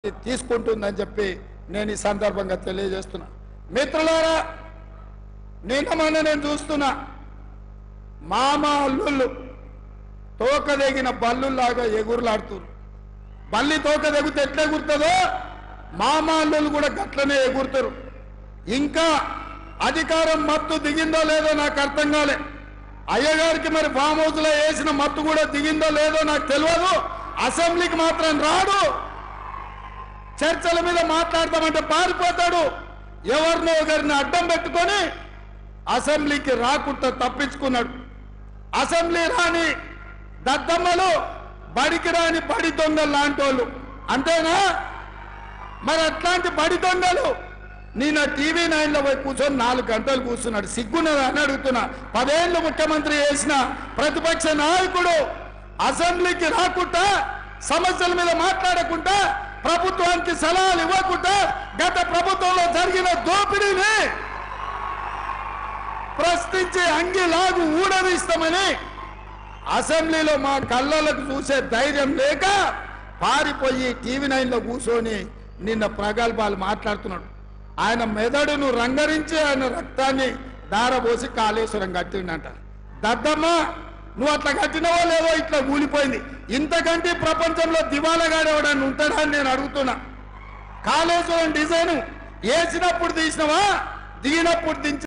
తీసుకుంటుందని చెప్పి నేను ఈ సందర్భంగా తెలియజేస్తున్నా మిత్రులారా నిన్న మొన్న నేను చూస్తున్నా మామ అల్లుళ్ళు తోక తెగిన బల్లులాగా ఎగురులాడుతున్నారు బల్లి తోక తెగితే ఎట్లా ఎగురుతుందో మామ అల్లుళ్ళు కూడా గట్లనే ఎగురుతారు ఇంకా అధికారం మత్తు దిగిందో లేదో నాకు అర్థం కాలే అయ్యగారికి మరి ఫామ్ హౌస్ లో వేసిన మత్తు కూడా దిగిందో లేదో నాకు తెలియదు అసెంబ్లీకి మాత్రం రాడు చర్చల మీద మాట్లాడతామంటే పారిపోతాడు ఎవరినో ఒకరిని అడ్డం పెట్టుకొని అసెంబ్లీకి రాకుండా తప్పించుకున్నాడు అసెంబ్లీ రాని దద్దమ్మలు బడికి రాని బడి దొంగలు లాంటి వాళ్ళు అంతేనా మరి అట్లాంటి బడి దొంగలు నిన్న టీవీ నైన్ లో పోయి కూర్చొని నాలుగు గంటలు కూర్చున్నాడు సిగ్గున్నదా అని అడుగుతున్నా పదేళ్ళు ముఖ్యమంత్రి చేసిన ప్రతిపక్ష నాయకుడు అసెంబ్లీకి రాకుండా సమస్యల మీద మాట్లాడకుండా ప్రభుత్వానికి సలహాలు ఇవ్వకుండా గత ప్రభుత్వంలో జరిగిన దోపిడీని ప్రశ్నించి అంగిలాగు ఊడదీస్తామని అసెంబ్లీలో మా కళ్ళలకు చూసే ధైర్యం లేక పారిపోయి టీవీ నైన్లో కూర్చొని నిన్న ప్రగల్భాలు మాట్లాడుతున్నాడు ఆయన మెదడును రంగరించి ఆయన రక్తాన్ని దారబోసి కాళేశ్వరం కట్టిండంట దద్దమ్మ నువ్వు అట్లా కట్టినవో లేదో ఇట్లా కూలిపోయింది ఇంతకంటే ప్రపంచంలో దివాలగాడేవాడని ఉంటాడా అని నేను అడుగుతున్నా కాళేశ్వరం డిజైన్ వేసినప్పుడు తీసినవా దిగినప్పుడు దించి